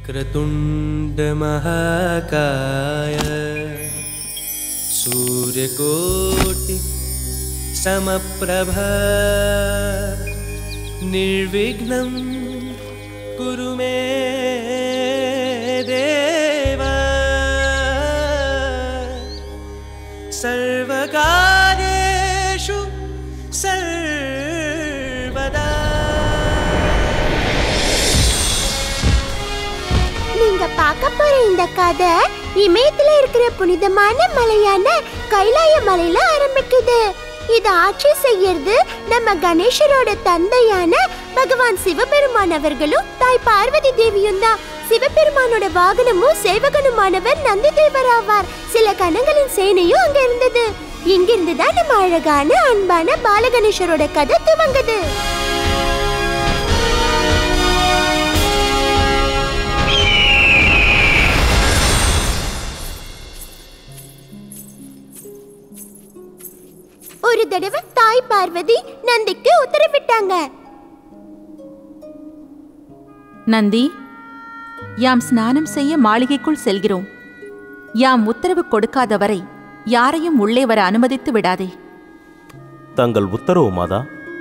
क्रतुण्डमहाकाय सूर्यकोटि समप्रभ निर्विघ्नं कुरु मे देव सर्वकार्येषु सर्वदा நீங்க பார்க்க போற இந்த கதை இமயத்துல இருக்கிற புனிதமான மலையான கைலாய மலையில ஆரம்பிக்குது இது ஆட்சி செய்யறது நம்ம கணேசரோட தந்தையான பகவான் சிவபெருமான் அவர்களும் தாய் பார்வதி தேவியும் தான் சிவபெருமானோட வாகனமும் சேவகனுமானவர் நந்தி தேவர் ஆவார் சில கணங்களின் சேனையும் அங்க இருந்தது இங்கிருந்து தான் நம்ம அழகான அன்பான பாலகணேசரோட கதை துவங்குது ஒரு தடவை தாய் பார்வதி நந்திக்கு உத்தரவிட்டாங்க நந்தி யாம் ஸ்நானம் செய்ய மாளிகைக்குள் செல்கிறோம் யாம் உத்தரவு கொடுக்காத வரை யாரையும் உள்ளே வர அனுமதித்து விடாதே தங்கள் உத்தரவு மாதா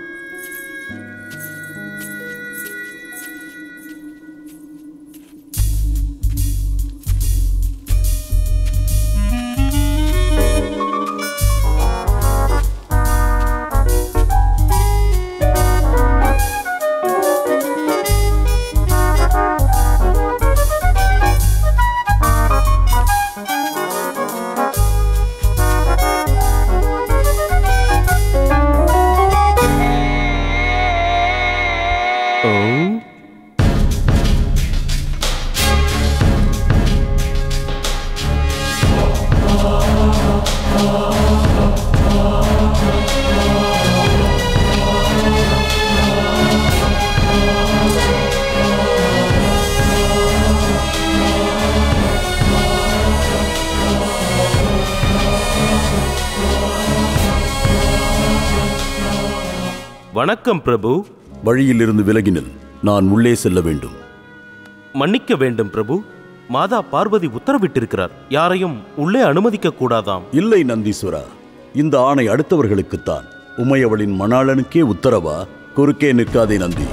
ஓ வணக்கம் பிரபு வழியிலிருந்து விலகினில் நான் உள்ளே செல்ல வேண்டும் மன்னிக்க வேண்டும் பிரபு மாதா பார்வதி உத்தரவிட்டிருக்கிறார் யாரையும் உள்ளே அனுமதிக்க கூடாதாம் இல்லை நந்தீஸ்வரா இந்த ஆணை அடுத்தவர்களுக்குத்தான் உமையவளின் மணாளனுக்கே உத்தரவா குறுக்கே நிற்காதே நந்தி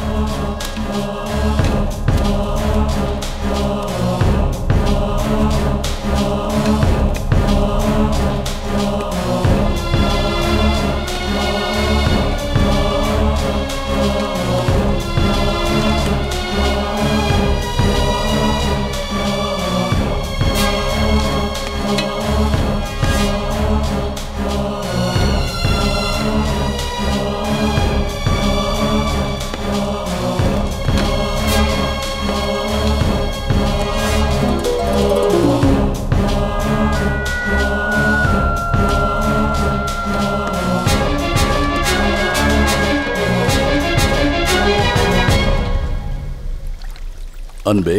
அன்பே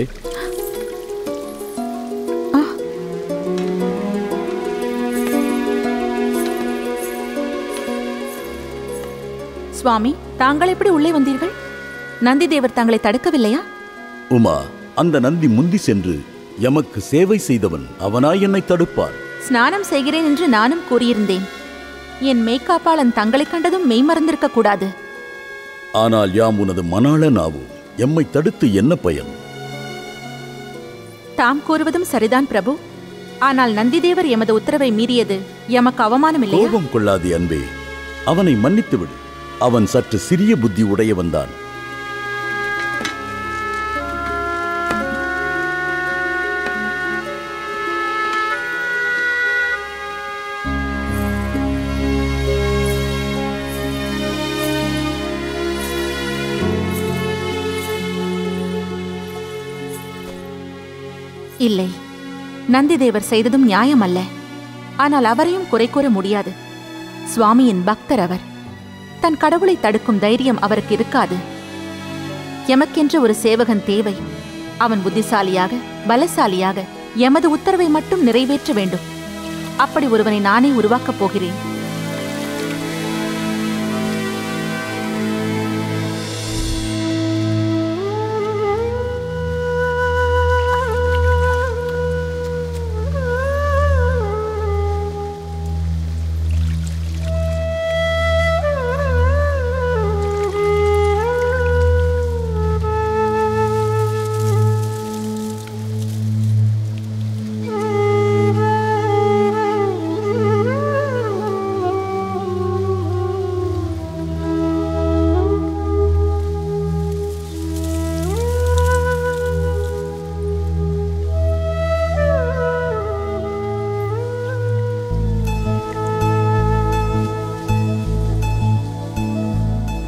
சுவாமி தாங்கள் எப்படி உள்ளே வந்தீர்கள் நந்தி தேவர் தங்களை தடுக்கவில்லையா உமா அந்த நந்தி முந்தி சென்று எமக்கு சேவை செய்தவன் அவனாய் என்னை தடுப்பான் ஸ்நானம் செய்கிறேன் என்று நானும் கூறியிருந்தேன் என் மெய்க்காப்பாளன் தங்களைக் கண்டதும் மெய்மறந்திருக்க கூடாது ஆனால் யாம் உனது மணாளன் ஆவோம் எம்மை தடுத்து என்ன பயன் தாம் கூறுவதும் சரிதான் பிரபு ஆனால் நந்திதேவர் எமது உத்தரவை மீறியது எமக்கு அவமானம் இல்லையா கோபம் கொள்ளாதே அன்பே அவனை மன்னித்து விடு அவன் சற்று சிறிய புத்தி உடையவன்தான் இல்லை நந்திதேவர் செய்ததும் நியாயமல்ல ஆனால் அவரையும் குறை கூற முடியாது சுவாமியின் பக்தர் அவர் தன் கடவுளை தடுக்கும் தைரியம் அவருக்கு இருக்காது எமக்கென்று ஒரு சேவகன் தேவை அவன் புத்திசாலியாக பலசாலியாக எமது உத்தரவை மட்டும் நிறைவேற்ற வேண்டும் அப்படி ஒருவனை நானே உருவாக்கப் போகிறேன்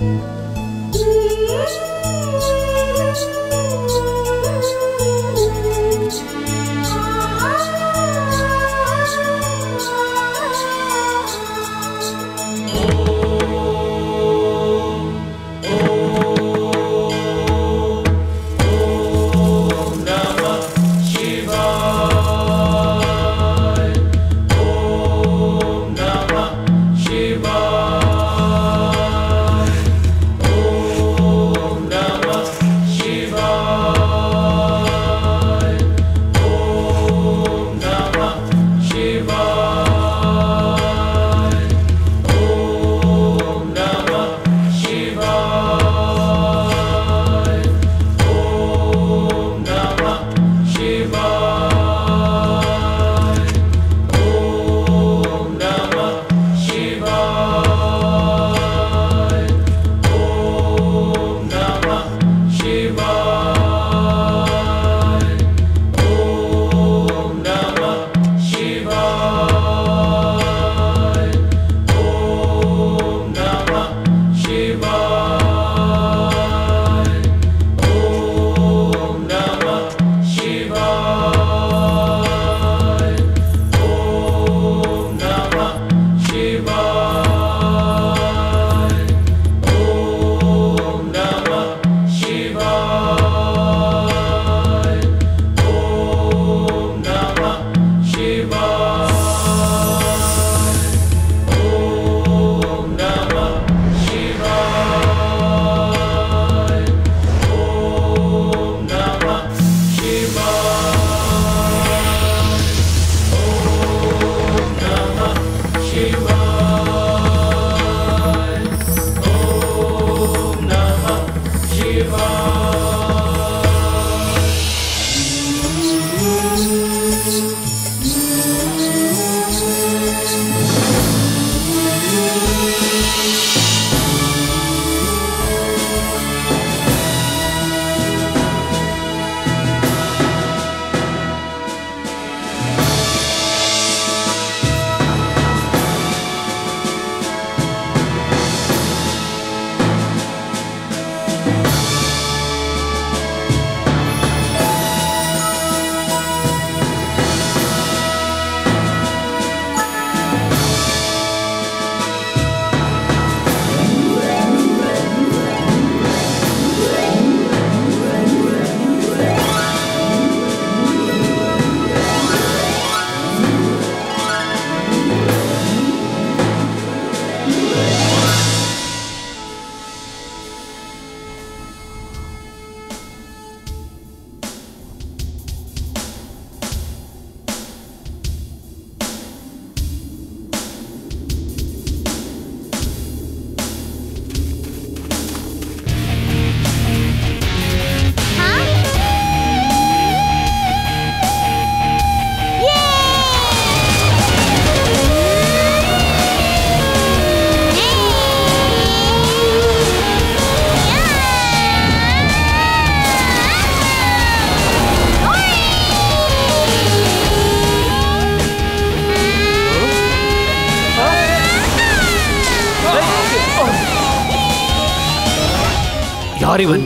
யார் இவன்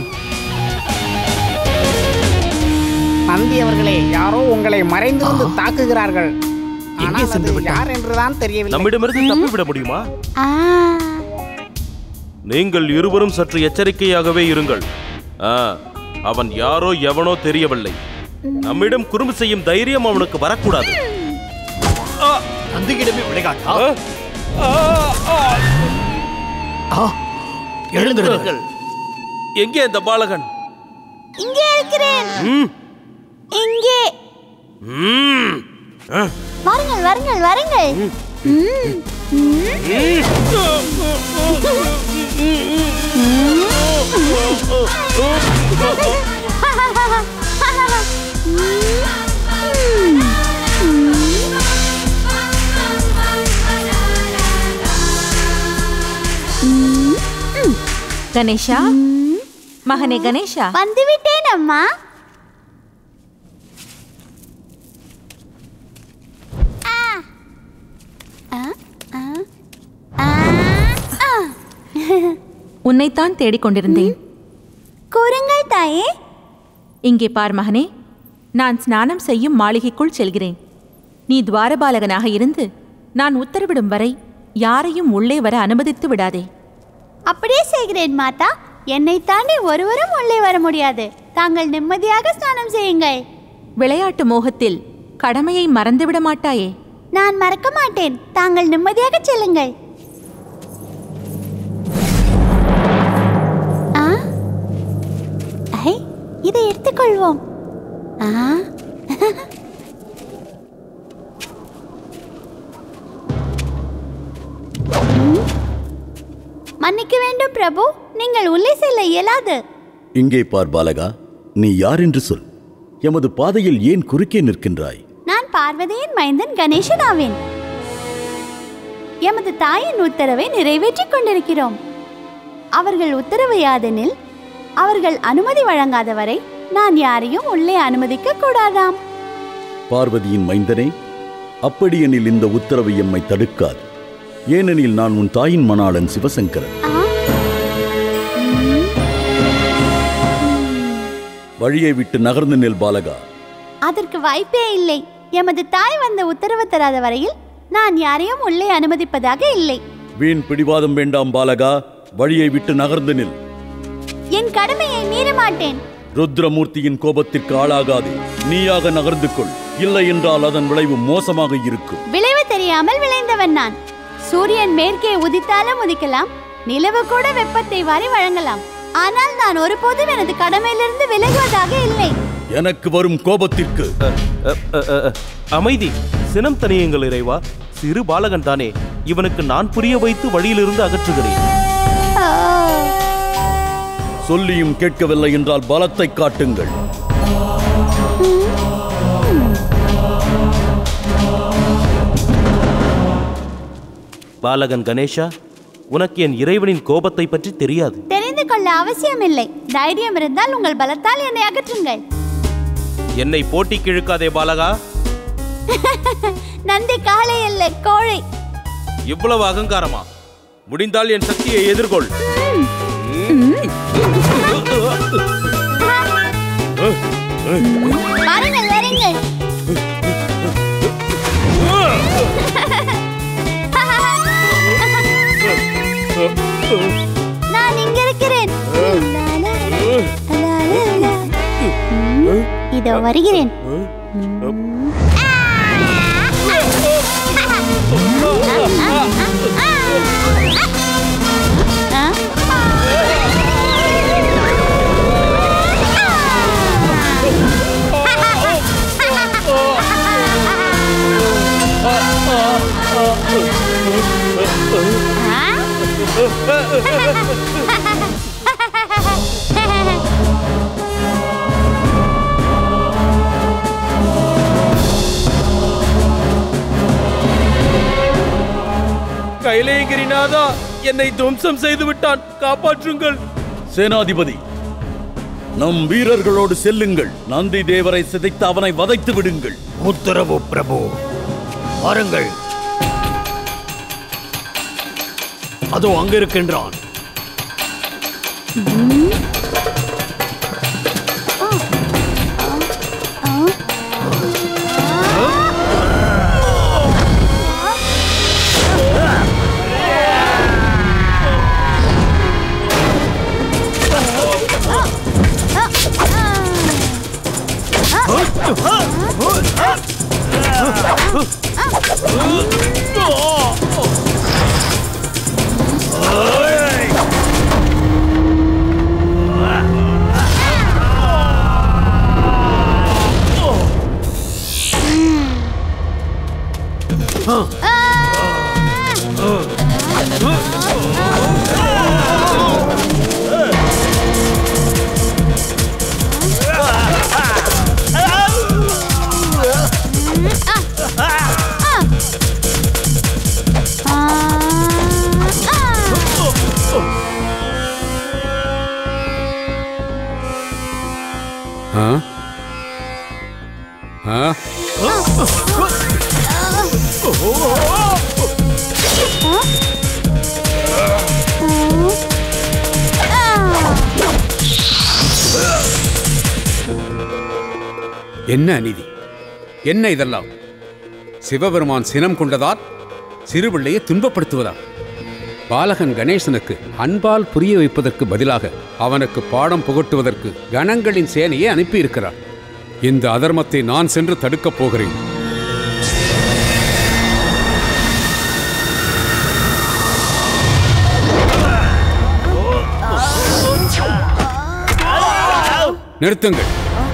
நந்தி அவர்களே யாரோ உங்களை மறைந்திருந்து தாக்குகிறார்கள் ஆனால் சென்று அது விட்டான்? யார் என்றுதான் தெரியவில்லை நம்மிடமிருந்து தப்பிவிட முடியுமா ஆ நீங்கள் இருவரும் சற்று எச்சரிக்கையாகவே இருங்கள் ஆ, அவன் யாரோ எவனோ தெரியவில்லை நம்மிடம் குறும்பு செய்யும் தைரியம் அவனுக்கு வரக்கூடாது நந்தியிடமே விளையாட்டா ஆ, ஆ, ஆ. ஆ, எழுந்திருங்கள் எங்கே இந்த பாலகன் இங்கே இருக்கிறேன் ம், இங்கே ம், ஆ, வாருங்கள் வாருங்கள் வாருங்கள் ம், ம். கணேஷா மகனே கணேஷா வந்துவிட்டேன் அம்மா ஆ. ஆ, ஆ, ஆ, ஆ. உன்னைத்தான் தேடிக் கொண்டிருந்தேன் கூறுங்கள் தாயே இங்கே பார் மகனே நான் ஸ்நானம் செய்யும் மாளிகைக்குள் செல்கிறேன் நீ துவாரபாலகனாக இருந்து நான் உத்தரவிடும் வரை யாரையும் உள்ளே வர அனுமதித்து விடாதே அப்படியே செய்கிறேன் மாதா என்னை தாண்டி ஒருவரும் உள்ளே வர முடியாது தாங்கள் நிம்மதியாக ஸ்நானம் செய்யுங்கள் விளையாட்டு மோகத்தில் கடமையை மறந்துவிட மாட்டாயே நான் மறக்க மாட்டேன் தாங்கள் நிம்மதியாக செல்லுங்கள் ஆ ஐ இதை எடுத்துக்கொள்வோம் ஆ ம். மன்னிக்க வேண்டும் பிரபு நீங்கள் உள்ளே செல்ல இயலாது இங்கே பார் பாலகா நீ யார் என்று சொல் எமது பாதையில் ஏன் குறுக்கே நிற்கின்றாய் நான் பார்வதியின் மைந்தன் கணேசன் ஆவேன் எமது தாயின் உத்தரவை நிறைவேற்றிக் கொண்டிருக்கிறோம் அவர்கள் உத்தரவு யாதெனில் அவர்கள் அனுமதி வழங்காத வரை நான் யாரையும் உள்ளே அனுமதிக்க கூடாதாம் பார்வதியின் மைந்தனே அப்படியெனில் இந்த உத்தரவு எம்மை தடுக்காது ஏனெனில் நான் உன் தாயின் மணாளன் சிவசங்கரன் ஆ? ம், வழியை விட்டு நகர்ந்து நெல் பாலகா அதற்கு வாய்ப்பே இல்லை எமது தாய் வந்த உத்தரவு தராத வரையில் நான் யாரையும் உள்ளே அனுமதிப்பதாக இல்லை வீண் பிடிவாதம் வேண்டாம் பாலகா வழியை விட்டு நகர்ந்து நில் என் கடமையை மீற மாட்டேன் ருத்ரமூர்த்தியின் கோபத்திற்கு ஆளாகாதே நீயாக நகர்ந்து கொள் இல்லை என்றால் அதன் விளைவு மோசமாக இருக்கும் விளைவு தெரியாமல் விளைந்தவன் நான் சூரியன் மேற்கே உதித்தாலும் உதிக்கலாம் நிலவு கூட வெப்பத்தை வாரி வழங்கலாம் ஆனால் நான் ஒருபோதும் எனது கடமையிலிருந்து விலகுவதாக இல்லை எனக்கு வரும் கோபத்திற்கு அ, அ, அ, அ, அமைதி சினம் தனியுங்கள் இறைவா சிறு பாலகன் தானே இவனுக்கு நான் புரிய வைத்து வழியிலிருந்து அகற்றுகிறேன் ஆ, சொல்லியும் கேட்கவில்லை என்றால் பலத்தை காட்டுங்கள் பாலகன் கணேஷா உனக்கு என் இறைவனின் கோபத்தை பற்றி தெரியாது தெரிந்து கொள்ள அவசியமில்லை தைரியம் இருந்தால் உங்கள் பலத்தால் என்னை அகற்றுங்கள் என்னை போட்டிக்கு இழுக்காதே பாலகா நந்தி காளை இல்லை கோழை இவ்வளவு அகங்காரமா முடிந்தால் என் சக்தியை எதிர்கொள் வாருங்கள் வாருங்கள் நான் இங்க இருக்கிறேன் இதோ வருகிறேன் கைலேகிரிநாதா என்னை துவம்சம் செய்து விட்டான் காப்பாற்றுங்கள் சேனாதிபதி நம் வீரர்களோடு செல்லுங்கள் நந்தி தேவரை சிதைத்து அவனை வதைத்து விடுங்கள் உத்தரவு பிரபு வாருங்கள் அதோ அங்க இருக்கின்றான் என்ன அநீதி என்ன இதெல்லாம் சிவபெருமான் சினம் கொண்டதால் சிறுபிள்ளையை துன்பப்படுத்துவதா பாலகன் கணேசனுக்கு அன்பால் புரிய வைப்பதற்கு பதிலாக அவனுக்கு பாடம் புகட்டுவதற்கு கணங்களின் சேனையை அனுப்பியிருக்கிறார் இந்த அதர்மத்தை நான் சென்று தடுக்கப் போகிறேன் நிறுத்துங்கள்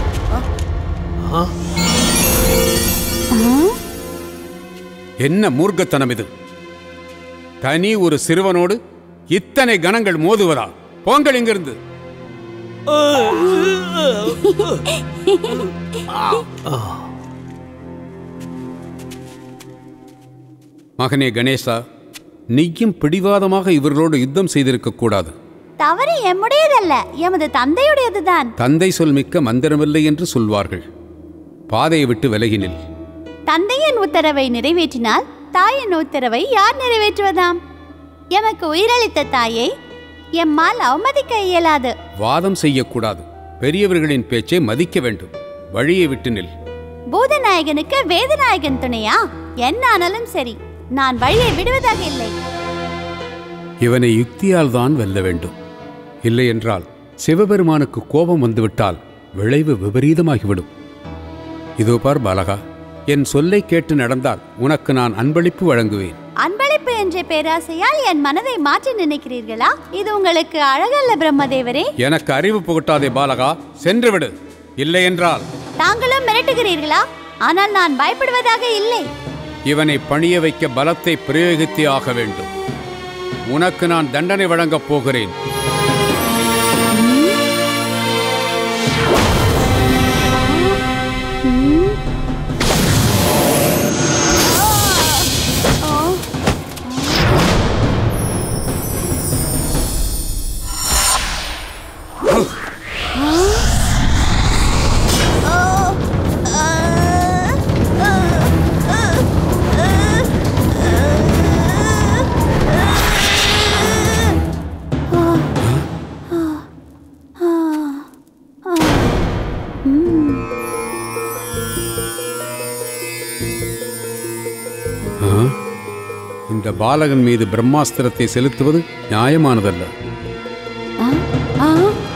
என்ன மூர்க்கத்தனம் இது தனி ஒரு சிறுவனோடு இத்தனை கணங்கள் மோதுவதா போங்கள் இங்கிருந்து மகனே கணேசா நீயும் பிடிவாதமாக இவர்களோடு யுத்தம் செய்திருக்க கூடாது தவறு எம்முடையதல்ல எமது தந்தையுடையதுதான் தந்தை சொல் மிக்க மந்திரமில்லை என்று சொல்வார்கள் பாதையை விட்டு விலகினில் தந்தையின் உத்தரவை நிறைவேற்றினால் தாயின் உத்தரவை யார் நிறைவேற்றுவதாம் எமக்கு உயிரளித்த தாயை எம்மால் அவமதிக்க இயலாது வாதம் செய்யக்கூடாது பெரியவர்களின் பேச்சை மதிக்க வேண்டும் வழியை விட்டு நில் பூதநாயகனுக்கு வேதநாயகன் துணையா என்ன ஆனாலும் சரி நான் வழியை விடுவதாக இல்லை இவனை யுக்தியால் தான் வெல்ல வேண்டும் இல்லை என்றால் சிவபெருமானுக்கு கோபம் வந்துவிட்டால் விளைவு விபரீதமாகிவிடும் இதோ பார் பாலகா என் சொல்லை கேட்டு நடந்தால் உனக்கு நான் அன்பளிப்பு வழங்குவேன் அன்பளிப்பு என்ற பேராசையால் என் மனதை மாற்றி நினைக்கிறீர்களா இது உங்களுக்கு அழகல்ல பிரம்மதேவரே எனக்கு அறிவு புகட்டாதே பாலகா சென்று விடு இல்லை என்றால் தாங்களும் மிரட்டுகிறீர்களா ஆனால் நான் பயப்படுவதாக இல்லை இவனை பணிய வைக்க பலத்தை பிரயோகித்தே ஆக வேண்டும் உனக்கு நான் தண்டனை வழங்கப் போகிறேன் ஆ? இந்த பாலகன் மீது பிரம்மாஸ்திரத்தை செலுத்துவது நியாயமானதல்ல ஆ?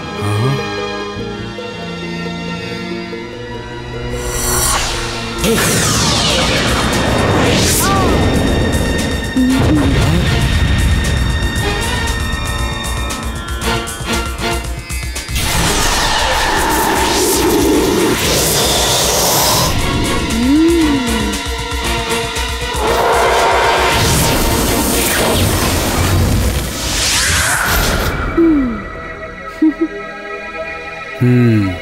ம்.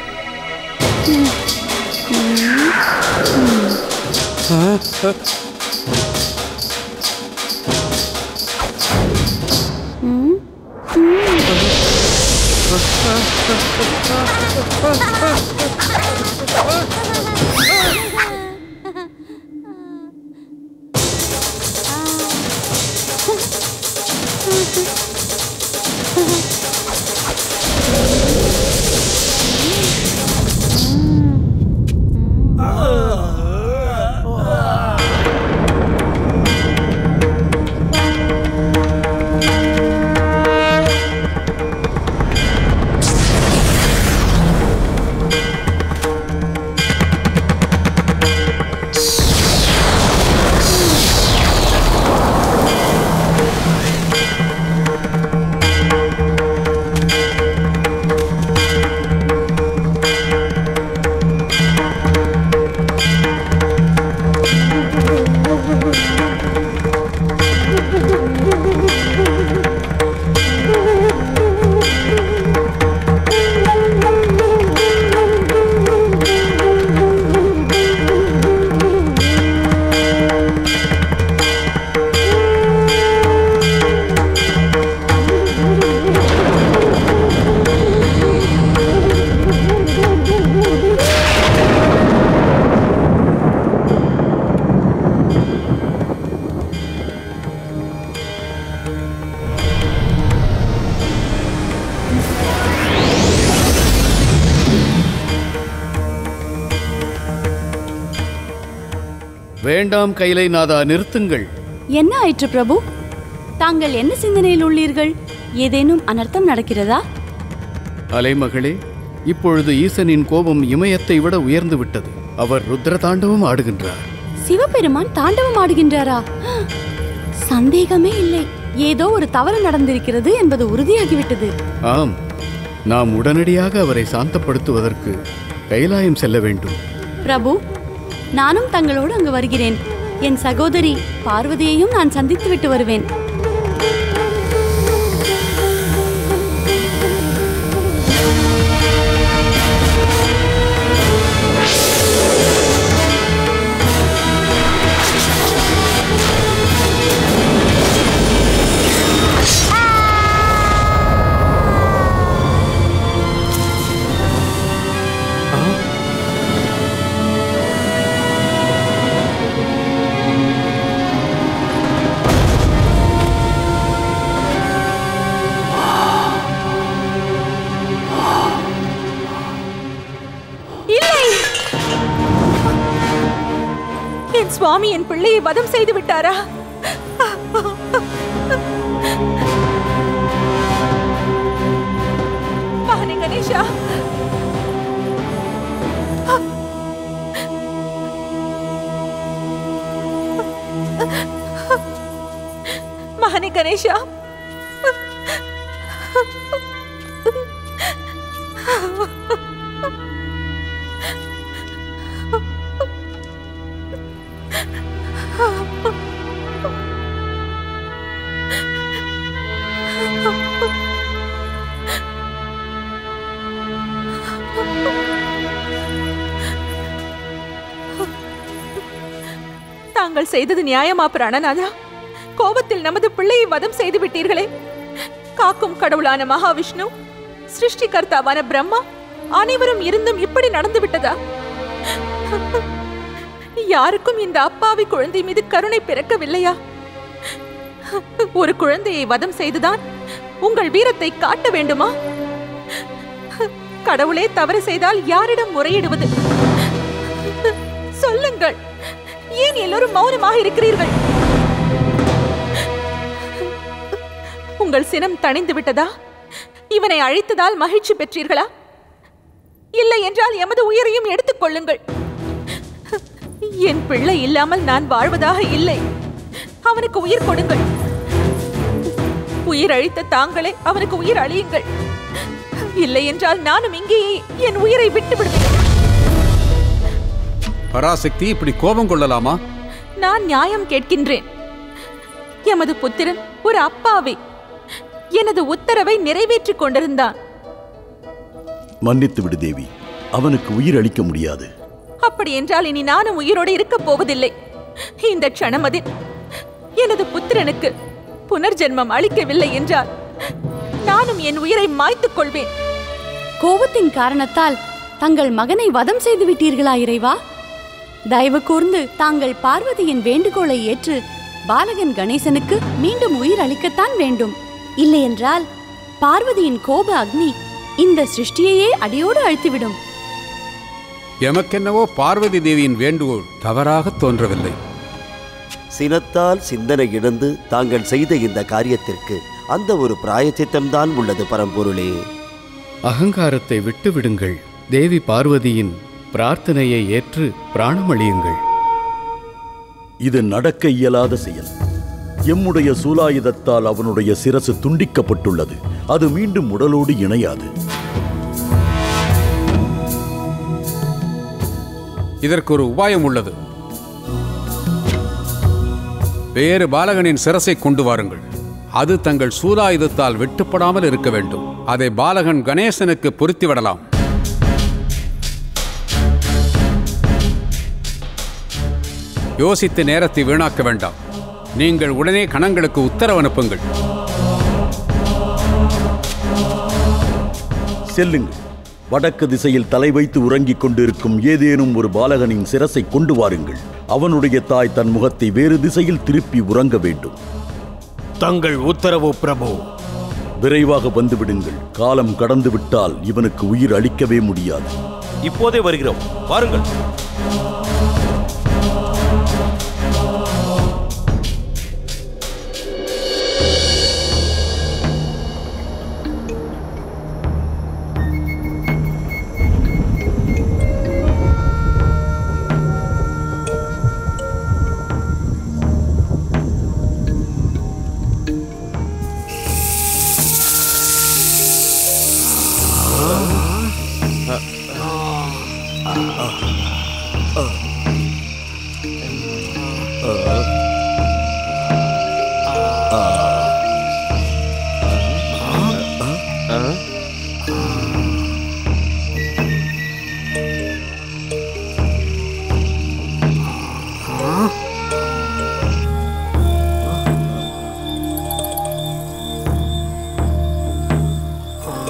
வேண்டாம் கைலைநாதா நிறுத்துங்கள் என்ன ஆயிற்று பிரபு தாங்கள் என்ன சிந்தனையில் உள்ளீர்கள் ஏதேனும் அனர்த்தம் நடக்கிறதா அலைமகளே இப்பொழுது ஈசனின் கோபம் இமயத்தை விட உயர்ந்து விட்டது அவர் ருத்ர தாண்டவம் ஆடுகின்றார் சிவபெருமான் தாண்டவம் ஆடுகின்றாரா சந்தேகமே இல்லை ஏதோ ஒரு தவறு நடந்திருக்கிறது என்பது உறுதியாகிவிட்டது ஆம் நாம் உடனடியாக அவரை சாந்தப்படுத்துவதற்கு கைலாயம் செல்ல வேண்டும் பிரபு நானும் தங்களோடு அங்கு வருகிறேன் என் சகோதரி பார்வதியையும் நான் சந்தித்து விட்டு வருவேன் இல்லை என் சுவாமி என் பிள்ளையை வதம் செய்து விட்டாரா மகனே கணேஷா மகனே கணேஷா தாங்கள் செய்தது நியாயமா பிராணநாதா கோபத்தில் நமது பிள்ளையை வதம் செய்து விட்டீர்களே காக்கும் கடவுளான மகாவிஷ்ணு சிருஷ்டிகர்த்தாவான பிரம்மா அனைவரும் இருந்தும் இப்படி நடந்து விட்டதா யாருக்கும் இந்த அப்பாவி குழந்தை மீது கருணை பிறக்கவில்லையா ஒரு குழந்தையை வதம் செய்துதான் உங்கள் வீரத்தை காட்ட வேண்டுமா கடவுளே தவறு செய்தால் யாரிடம் முறையிடுவது சொல்லுங்கள் ஏன் எல்லோரும் மௌனமாக இருக்கிறீர்கள் உங்கள் சினம் தணிந்து விட்டதா இவனை அழைத்ததால் மகிழ்ச்சி பெற்றீர்களா இல்லை என்றால் எமது உயிரையும் எடுத்துக் கொள்ளுங்கள் என் பிள்ளை இல்லாமல் நான் வாழ்வதாக இல்லை அவனுக்கு உயிர் கொடுங்கள் உயிர் அழித்த தாங்களே அவனுக்கு உயிர் அழியுங்கள் இல்லை என்றால் நானும் இங்கேயே என் உயிரை விட்டு விடுவேன் பராசக்தி இப்படி கோபம் கொள்ளலாமா நான் நியாயம் கேட்கின்றேன் எமது புத்திரன் ஒரு அப்பாவி எனது உத்தரவை நிறைவேற்றிக் கொண்டிருந்தான் மன்னித்து விடு தேவி அவனுக்கு உயிர் அளிக்க முடியாது அப்படி என்றால் இனி நானும் உயிரோடு இருக்கப் போவதில்லை இந்த க்ஷணமதில் எனது புத்திரனுக்கு புனர்ஜென்மம் அளிக்கவில்லை என்றால் நானும் என் உயிரை மாய்த்துக் கொள்வேன் கோபத்தின் காரணத்தால் தங்கள் மகனை வதம் செய்து விட்டீர்களா இறைவா தயவு கூர்ந்து தாங்கள் பார்வதியின் வேண்டுகோளை ஏற்று பாலகன் கணேசனுக்கு மீண்டும் உயிர் அளிக்கத்தான் வேண்டும் இல்லையென்றால் பார்வதியின் கோப அக்னி இந்த சிருஷ்டியையே அடியோடு அழித்துவிடும் எமக்கென்னவோ பார்வதி தேவியின் வேண்டுகோள் தவறாக தோன்றவில்லை சினத்தால் சிந்தனை இழந்து தாங்கள் செய்த இந்த காரியத்திற்கு அந்த ஒரு பிராயச்சித்தம்தான் உள்ளது பரம்பொருளே அகங்காரத்தை விட்டு விடுங்கள் தேவி பார்வதியின் பிரார்த்தனையை ஏற்று பிராணமளியுங்கள் இது நடக்க இயலாத செயல் எம்முடைய சூலாயுதத்தால் அவனுடைய சிரசு துண்டிக்கப்பட்டுள்ளது அது மீண்டும் உடலோடு இணையாது இதற்கு ஒரு உபாயம் உள்ளது வேறு பாலகனின் சிரசை கொண்டு வாருங்கள் அது தங்கள் சூதாயுதத்தால் வெட்டுப்படாமல் இருக்க வேண்டும் அதை பாலகன் கணேசனுக்கு பொருத்திவிடலாம் யோசித்து நேரத்தை வீணாக்க வேண்டாம் நீங்கள் உடனே கணங்களுக்கு உத்தரவு அனுப்புங்கள் செல்லுங்கள் வடக்கு திசையில் தலை வைத்து உறங்கிக் கொண்டிருக்கும் ஏதேனும் ஒரு பாலகனின் சிரசை கொண்டு வாருங்கள் அவனுடைய தாய் தன் முகத்தை வேறு திசையில் திருப்பி உறங்க வேண்டும் தங்கள் உத்தரவு பிரபு விரைவாக வந்துவிடுங்கள் காலம் கடந்து விட்டால் இவனுக்கு உயிர் அளிக்கவே முடியாது இப்போதே வருகிறோம் வாருங்கள்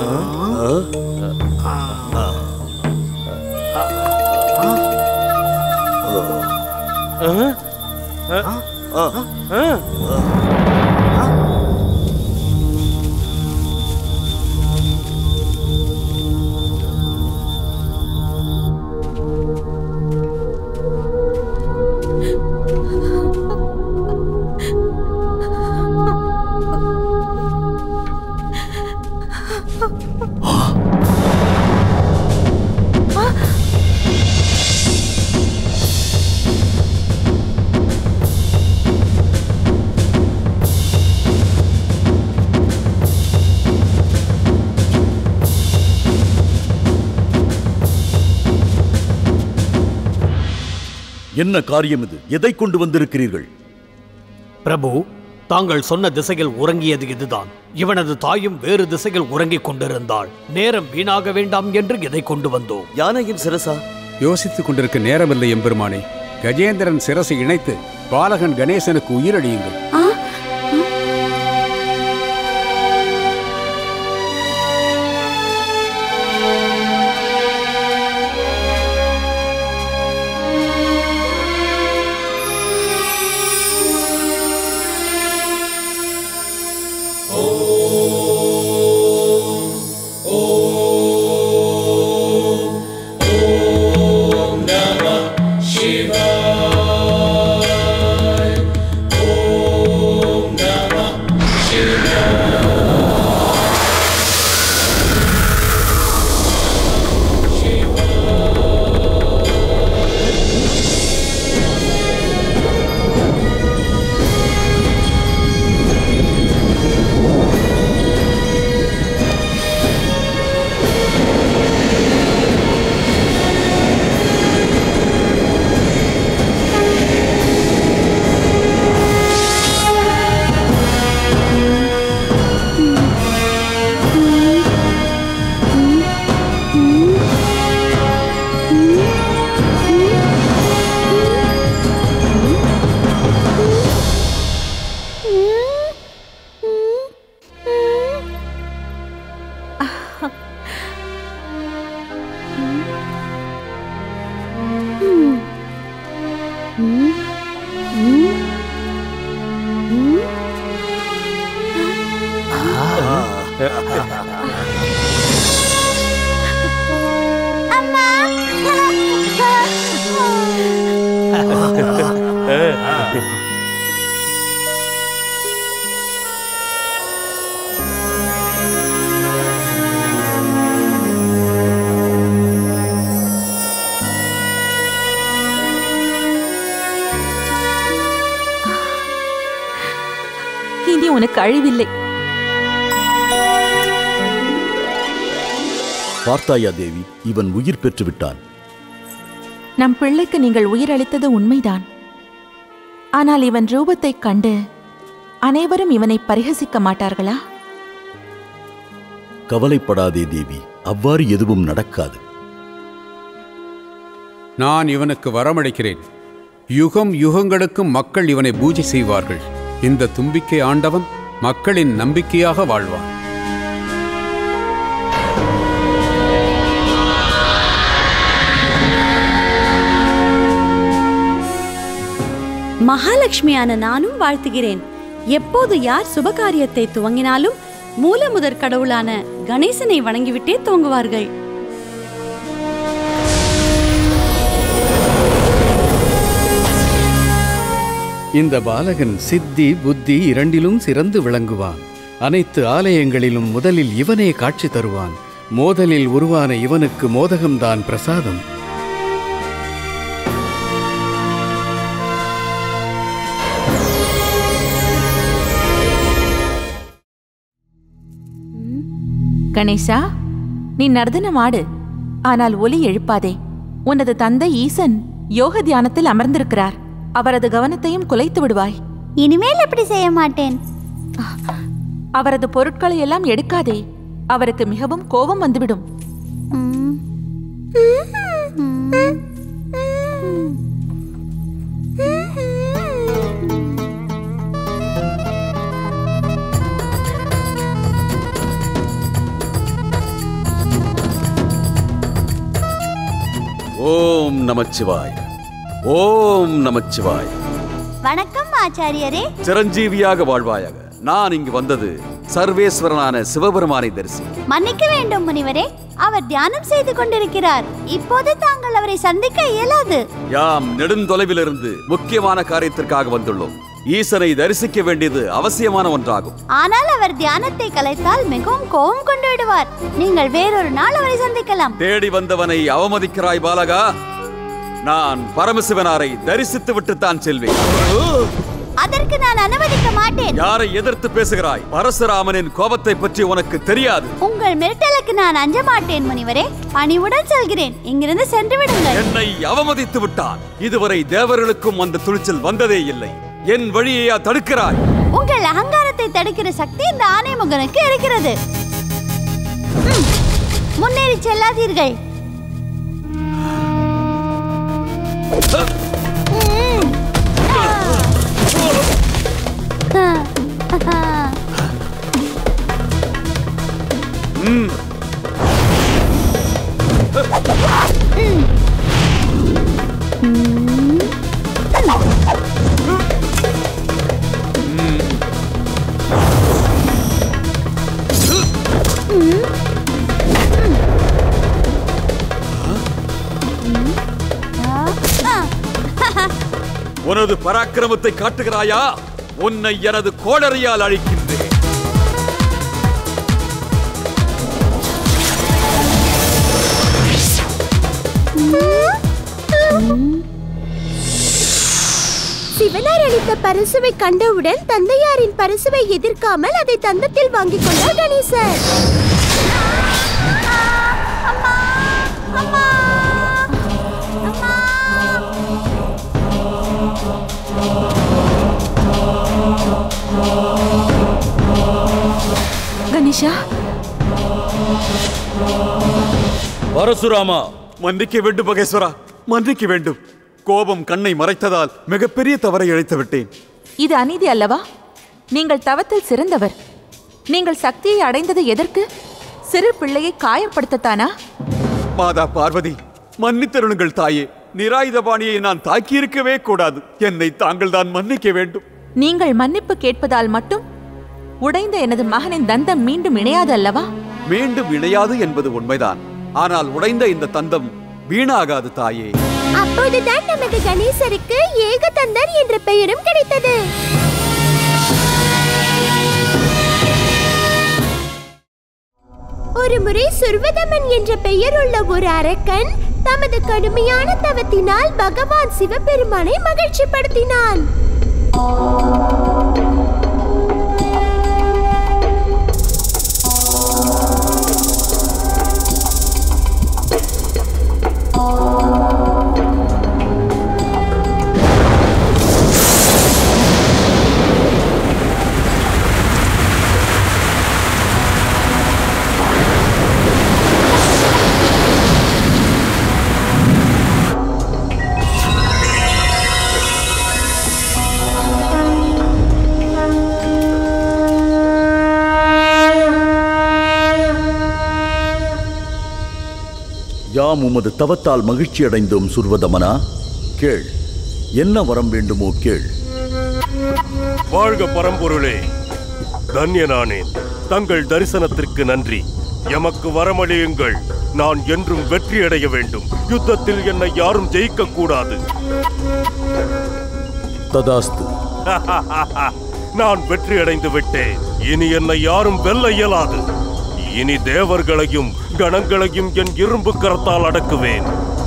என்ன காரியம் இது எதை கொண்டு வந்திருக்கிறீர்கள் பிரபு தாங்கள் சொன்ன திசையில் உறங்கியது இதுதான் இவனது தாயும் வேறு திசையில் உறங்கிக் கொண்டிருந்தாள் நேரம் வீணாக வேண்டாம் என்று இதை கொண்டு வந்தோம் யானையின் சிரசா யோசித்துக் கொண்டிருக்க நேரமில்லை எம்பெருமானே கஜேந்திரன் சிரசை இணைத்து பாலகன் கணேசனுக்கு உயிரழியுங்கள் இனி உனக்கு அழிவில்லை பார்த்தாயா தேவி இவன் உயிர் பெற்று விட்டான் நம் பிள்ளைக்கு நீங்கள் உயிரளித்தது உண்மைதான் ஆனால் இவன் ரூபத்தைக் கண்டு அனைவரும் இவனை பரிகசிக்க மாட்டார்களா கவலைப்படாதே தேவி அவ்வாறு எதுவும் நடக்காது நான் இவனுக்கு வரமளிக்கிறேன் யுகம் யுகங்களுக்கும் மக்கள் இவனை பூஜை செய்வார்கள் இந்த தும்பிக்கை ஆண்டவன் மக்களின் நம்பிக்கையாக வாழ்வான் மகாலட்சுமியான நானும் வாழ்த்துகிறேன் எப்போது யார் சுபகாரியத்தை துவங்கினாலும் மூலமுதற் கடவுளான கணேசனை வணங்கிவிட்டே துவங்குவார்கள் இந்த பாலகன் சித்தி புத்தி இரண்டிலும் சிறந்து விளங்குவான் அனைத்து ஆலயங்களிலும் முதலில் இவனே காட்சி தருவான் மோதலில் உருவான இவனுக்கு மோதகம்தான் பிரசாதம் கணேசா நீ நர்தனம் ஆடு ஆனால் ஒலி எழுப்பாதே உனது தந்தை ஈசன் யோக தியானத்தில் அமர்ந்திருக்கிறார் அவரது கவனத்தையும் குலைத்து விடுவாய் இனிமேல் அப்படி செய்ய மாட்டேன் அவரது பொருட்களை எல்லாம் எடுக்காதே அவருக்கு மிகவும் கோபம் வந்துவிடும் ஓம் நமச்சிவாய ஓம் நமச்சிவாய வணக்கம் ஆச்சாரியரே சிரஞ்சீவியாக வாழ்வாயாக நான் இங்கு வந்தது சர்வேஸ்வரனான சிவபெருமானை தரிசிக்க மன்னிக்க வேண்டும் முனிவரே அவர் தியானம் செய்து கொண்டிருக்கிறார் இப்போது தாங்கள் அவரை சந்திக்க இயலாது யாம் நெடுந்தொலைவிலிருந்து முக்கியமான காரியத்திற்காக வந்துள்ளோம் ஈசனை தரிசிக்க வேண்டியது அவசியமான ஒன்றாகும் ஆனால் அவர் தியானத்தை கலைத்தால் மிகவும் கோபம் கொண்டு விடுவார் நீங்கள் வேறொரு நாள் அவரை சந்திக்கலாம் தேடி வந்தவனை அவமதிக்கிறாய் பாலகா நான் பரமசிவனாரை தரிசித்து விட்டுத்தான் செல்வேன் அதற்கு நான் அனுமதிக்க மாட்டேன் யாரை எதிர்த்து பேசுகிறாய் பரசுராமனின் கோபத்தை பற்றி உனக்கு தெரியாது உங்கள் மிரட்டலுக்கு நான் அஞ்ச மாட்டேன் முனிவரே பணிவுடன் செல்கிறேன் இங்கிருந்து சென்று விடுங்கள் என்னை அவமதித்து விட்டான் இதுவரை தேவர்களுக்கும் அந்த துணிச்சல் வந்ததே இல்லை என் வழியையா தடுக்கிறாய் உங்கள் அகங்காரத்தை தடுக்கிற சக்தி இந்த ஆனைமுகனுக்கு இருக்கிறது ம், முன்னேறி செல்லாதீர்கள் ம். ஆ. ஆ. ம். உனது பராக்கிரமத்தை காட்டுகிறாயா உன்னை எனது கோடரியால் அழிக்கின்றேன் சிவனார் அளித்த பரிசுவை கண்டவுடன் தந்தையாரின் பரிசுவை எதிர்க்காமல் அதை தந்தத்தில் வாங்கிக் கொண்டார் கணேசர் கணேஷா பரசுராமா மன்னிக்க வேண்டும் மகேஸ்வரா மன்னிக்க வேண்டும் கோபம் கண்ணை மறைத்ததால் மிகப்பெரிய தவறை இழைத்து விட்டேன் இது அநீதி அல்லவா நீங்கள் தவத்தில் சிறந்தவர் நீங்கள் சக்தியை அடைந்தது எதற்கு சிறு பிள்ளையை காயப்படுத்தத்தானா மாதா பார்வதி மன்னித்தருளுங்கள் தாயே நிராயுதபாணியை நான் தாக்கியிருக்கவே கூடாது என்னை தாங்கள் தான் மன்னிக்க வேண்டும் நீங்கள் மன்னிப்பு கேட்பதால் மட்டும் உடைந்த எனது மகனின் தந்தம் மீண்டும் இணையாது அல்லவா மீண்டும் இணையாது என்பது உண்மைதான் ஆனால் உடைந்த இந்த தந்தம் வீணாகாது தாயே அப்போதுதான் நமது கணேசருக்கு ஏகதந்தர் என்ற பெயரும் கிடைத்தது ஒரு முறை சுர்வதமன் என்ற பெயர் உள்ள ஒரு அரக்கன் தமது கடுமையான தவத்தினால் பகவான் சிவபெருமானை மகிழ்ச்சிப்படுத்தினான் யாம் உமது தவத்தால் மகிழ்ச்சி அடைந்தோம் சுர்வதமனா கேள் என்ன வரம் வேண்டுமோ கேள் வாழ்க பரம்பொருளே தன்யனானேன் தங்கள் தரிசனத்திற்கு நன்றி எமக்கு வரமளியுங்கள் நான் என்றும் வெற்றியடைய வேண்டும் யுத்தத்தில் என்னை யாரும் ஜெயிக்க கூடாது ததாஸ்து நான் வெற்றியடைந்து விட்டேன் இனி என்னை யாரும் வெல்ல இயலாது இனி தேவர்களையும் கணங்களையும் என் இரும்பு கரத்தால் அடக்குவேன்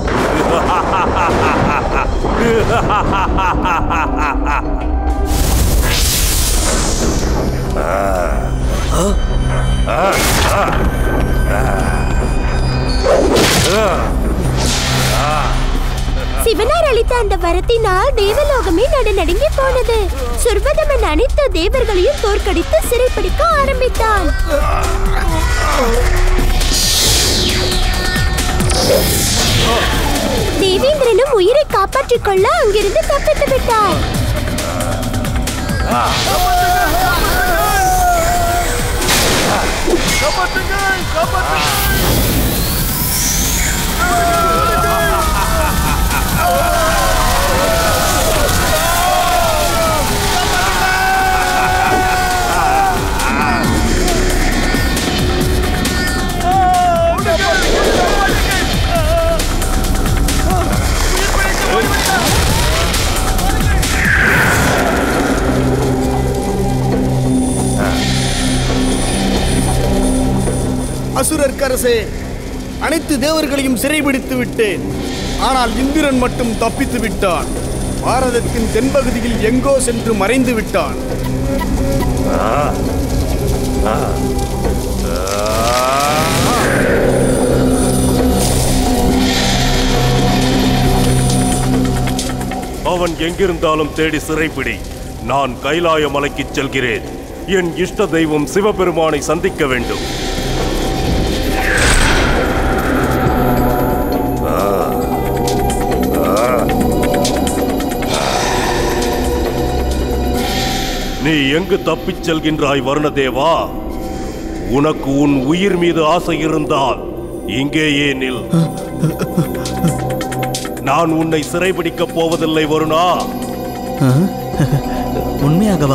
சிவனார் அளித்த அந்த வரத்தினால் தேவலோகமே நடுநடுங்கி போனது சுர்வதமன் அனைத்து தேவர்களையும் தோற்கடித்து சிறைப்பிடிக்க ஆரம்பித்தான் தேவேந்திரனும் உயிரை காப்பாற்றிக் கொள்ள அங்கிருந்து தப்பித்து விட்டார் அசுரர்க்கரசே அனைத்து தேவர்களையும் சிறைபிடித்து விட்டேன் ஆனால் இந்திரன் மட்டும் தப்பித்து விட்டான் பாரதத்தின் தென்பகுதியில் எங்கோ சென்று மறைந்து விட்டான் அவன் எங்கிருந்தாலும் தேடி சிறைப்பிடி நான் கைலாய மலைக்குச் செல்கிறேன் என் இஷ்ட தெய்வம் சிவபெருமானை சந்திக்க வேண்டும் ஆ. ஆ. நீ எங்கு தப்பிச் செல்கின்றாய் வருணதேவா உனக்கு உன் உயிர் மீது ஆசை இருந்தால் இங்கேயே நில் நான் உன்னை சிறைபிடிக்கப் போவதில்லை வருணா உண்மையாகவா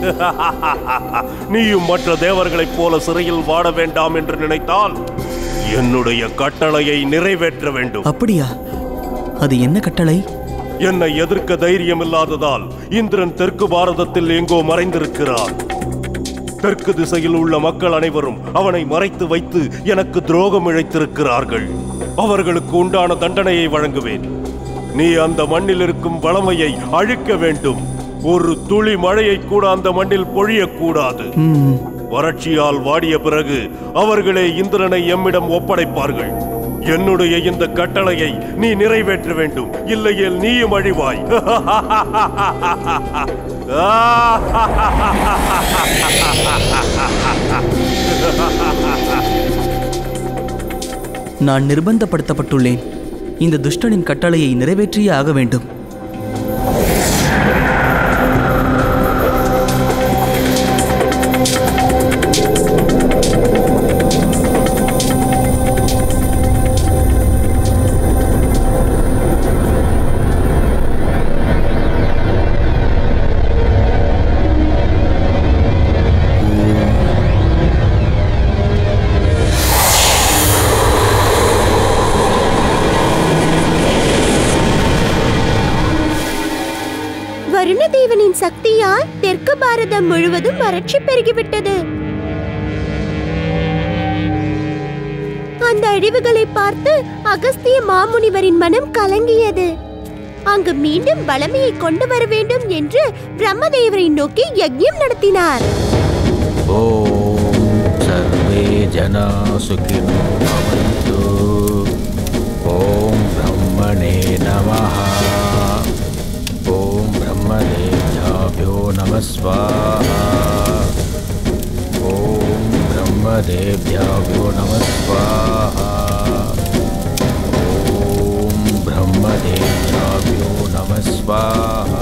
நீயும் மற்ற தேவர்களைப் போல சிறையில் வாட வேண்டாம் என்று நினைத்தால் என்னுடைய கட்டளையை நிறைவேற்ற வேண்டும் அப்படியா அது என்ன கட்டளை என்னை எதிர்க்க தைரியம் இல்லாததால் இந்திரன் தெற்கு பாரதத்தில் எங்கோ மறைந்திருக்கிறார் தெற்கு திசையில் உள்ள மக்கள் அனைவரும் அவனை மறைத்து வைத்து எனக்கு துரோகம் இழைத்திருக்கிறார்கள் அவர்களுக்கு உண்டான தண்டனையை வழங்குவேன் நீ அந்த மண்ணில் இருக்கும் வளமையை அழிக்க வேண்டும் ஒரு துளி மழையை கூட அந்த மண்ணில் பொழியக்கூடாது ம், வறட்சியால் வாடிய பிறகு அவர்களே இந்திரனை எம்மிடம் ஒப்படைப்பார்கள் என்னுடைய இந்த கட்டளையை நீ நிறைவேற்ற வேண்டும் இல்லையேல் நீயும் அழிவாய் நான் நிர்பந்தப்படுத்தப்பட்டுள்ளேன் இந்த துஷ்டனின் கட்டளையை நிறைவேற்றியே ஆக வேண்டும் வருணதேவனின் சக்தியால் தெற்கு பாரதம் முழுவதும் வறட்சி பெருகிவிட்டது அந்த அழிவுகளை பார்த்து அகஸ்திய மாமுனிவரின் மனம் கலங்கியது அங்கு மீண்டும் வளமையை கொண்டு வர வேண்டும் என்று பிரம்மதேவரை நோக்கி யஜ்யம் நடத்தினார் ॐ सर्वे जना सुखिनो भवन्तु ॐ ब्रह्मणे नमः ॐ ब्रह्मदेव्याभ्यो नमः स्वाहा ॐ ब्रह्मदेव्याभ्यो नमः स्वाहा ॐ ब्रह्मदेव्याभ्यो नमः स्वाहा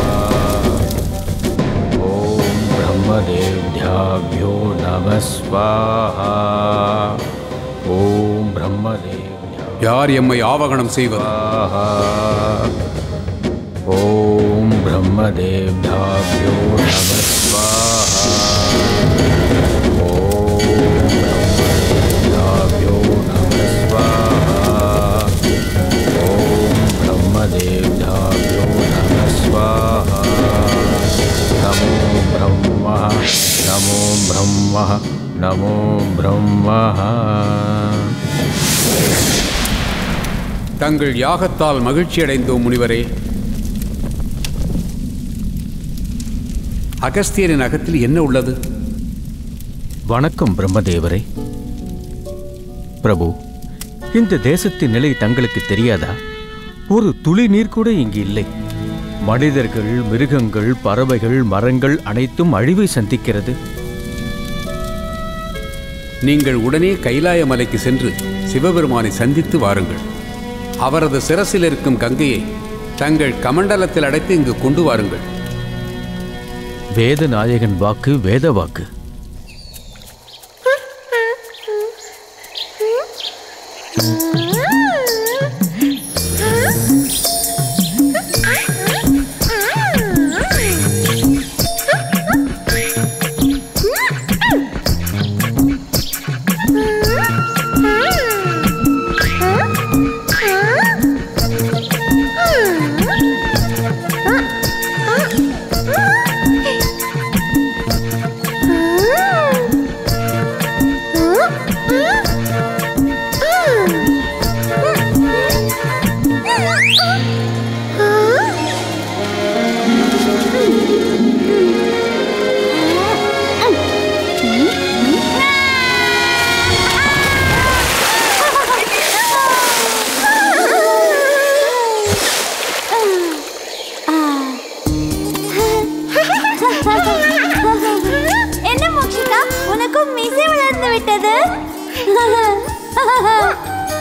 ॐ ब्रह्मदेव्याभ्यो नमः स्वाहा ॐ ब्रह्मदेव्या யார் எம்மை ஆவகணம் செய்வது ॐ ब्रह्मदेव्याभ्यो नमः स्वाहा ॐ ब्रह्मदेव्याभ्यो नमः स्वाहा ॐ ब्रह्मदेव्याभ्यो नमः स्वाहा नमो ब्रह्मः नमो ब्रह्मः नमो ब्रह्मः தங்கள் யாகத்தால் மகிழ்ச்சியடைந்தோம் முனிவரே அகஸ்தியரின் அகத்தில் என்ன உள்ளது வணக்கம் பிரம்மதேவரே பிரபு இந்த தேசத்தின் நிலை தங்களுக்கு தெரியாதா ஒரு துளி நீர் கூட இங்கு இல்லை மனிதர்கள் மிருகங்கள் பறவைகள் மரங்கள் அனைத்தும் அழிவை சந்திக்கிறது நீங்கள் உடனே கைலாய மலைக்கு சென்று சிவபெருமானை சந்தித்து வாருங்கள் அவரது சிரசில் இருக்கும் கங்கையை தங்கள் கமண்டலத்தில் அடைத்து இங்கு கொண்டு வாருங்கள் வேதநாயகன் வாக்கு வேத வாக்கு ஆ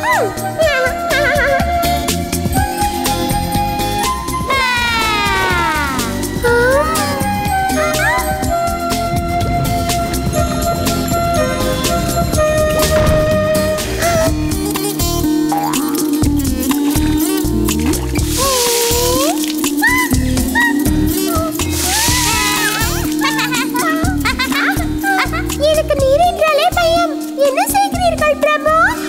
எனக்கு நீர் என்றாலே பயம் என்ன செய்கிறீர்கள் பிரபு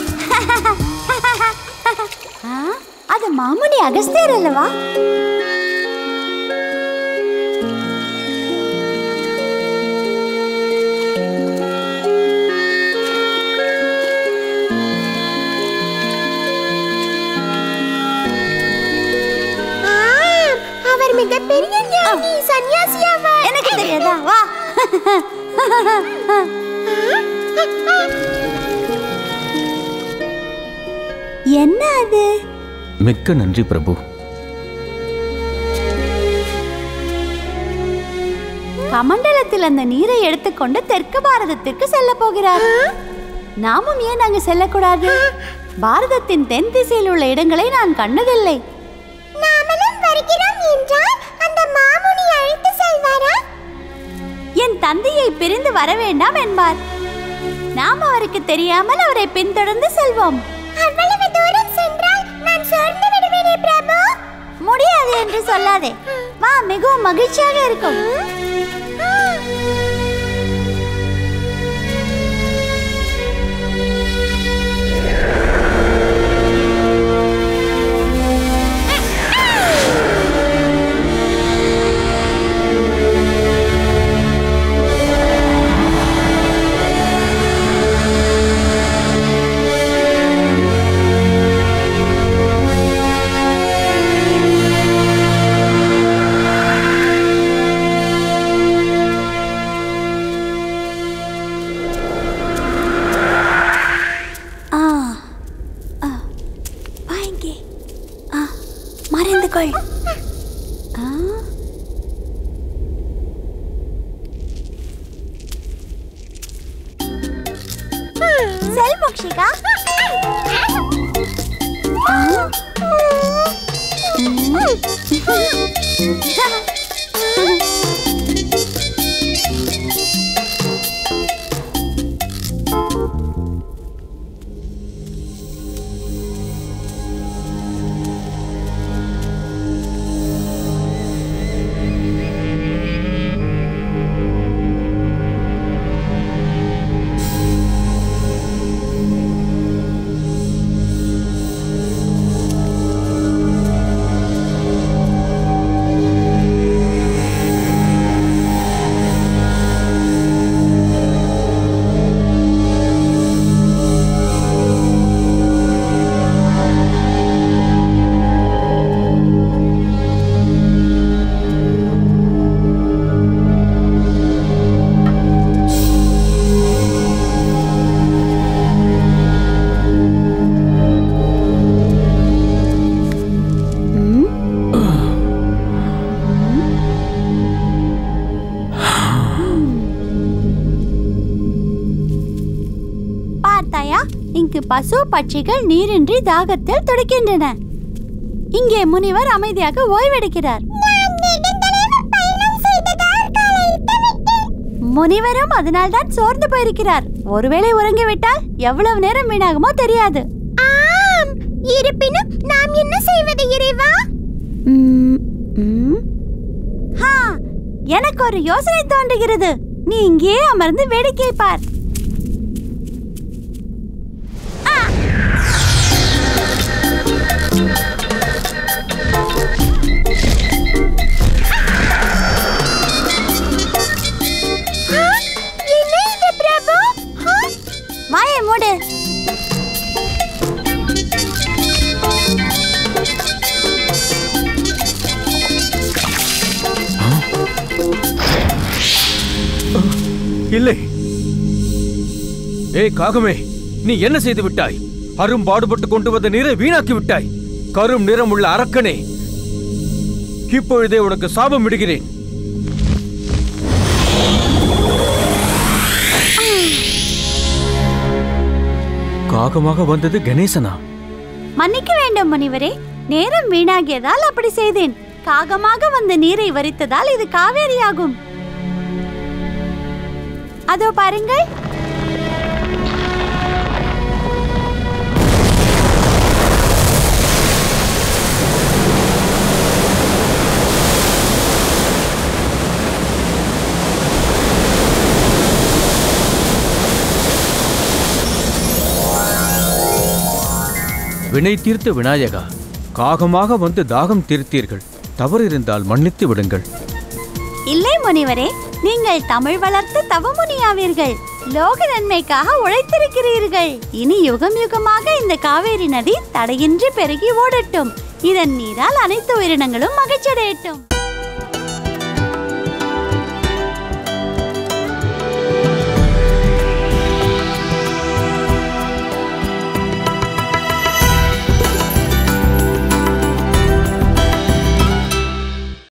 அது மாமுனி அகஸ்தியர் அல்லவா ஆம், அவர் மிகப்பெரிய ஞானி சன்னியாசி அவர் எனக்கு தெரியாதா வா என்ன அது மிக்க நன்றி பிரபு கமண்டலத்தில் அந்த நீரை எடுத்துக்கொண்டு தெற்கு பாரதத்திற்கு செல்ல போகிறார் நாமும் ஏன் அங்கு செல்லக்கூடாது பாரதத்தின் தென் திசையில் உள்ள இடங்களை நான் கண்டதில்லை நாமளும் வருகிறோம் என்றால் அந்த மாமுனி அழைத்து செல்வாரா என் தந்தையை பிரிந்து வர வேண்டாம் என்பார் நாம் அவருக்கு தெரியாமல் அவரை பின்தொடர்ந்து செல்வோம் அவ்வளவு தூரம் சென்றால் நான் சோர்ந்து விடுவேனே பிரபு முடியாது என்று சொல்லாதே வா மிகவும் மகிழ்ச்சியாக இருக்கும் ஆ ஆ, வா இங்கே ஆ மறைந்து கொள் ஆ செல் மோக்ஷிகா பார்த்தாயா இங்கு பசு பட்சிகள் நீரின்றி தாகத்தில் துடிக்கின்றன இங்கே முனிவர் அமைதியாக ஓய்வெடுக்கிறார் முனிவரும் அதனால்தான் சோர்ந்து போயிருக்கிறார் ஒருவேளை உறங்கிவிட்டால் எவ்வளவு நேரம் வீணாகுமோ தெரியாது ஆம் இருப்பினும் நாம் என்ன செய்வது இறைவா ம், ம். ஹா, எனக்கு ஒரு யோசனை தோன்றுகிறது நீ இங்கே அமர்ந்து வேடிக்கை பார் ஆ, என்ன இது பிரபு ஆ, வாயை மூடு இல்லை ஏய் காகமே நீ என்ன செய்து விட்டாய் அரும்பாடுபட்டு கொண்டு வந்த நீரை வீணாக்கி விட்டாய் கரும் நிறம் உள்ள அரக்கனே இப்பொழுதே உனக்கு சாபம் விடுகிறேன் காகமாக வந்தது கணேசனா மன்னிக்க வேண்டும் முனிவரே நேரம் வீணாகியதால் அப்படி செய்தேன் காகமாக வந்த நீரை வரித்ததால் இது காவேரியாகும் அதோ பாருங்கள் வினை தீர்த்த விநாயகா காகமாக வந்து தாகம் தீர்த்தீர்கள் தவறு இருந்தால் மன்னித்து விடுங்கள் இல்லை முனிவரே நீங்கள் தமிழ் வளர்த்து தவமுனியாவீர்கள் லோக நன்மைக்காக உழைத்திருக்கிறீர்கள் இனி யுகம் யுகமாக இந்த காவேரி நதி தடையின்றி பெருகி ஓடட்டும் இதன் நீரால் அனைத்து உயிரினங்களும் மகிழ்ச்சியடையட்டும்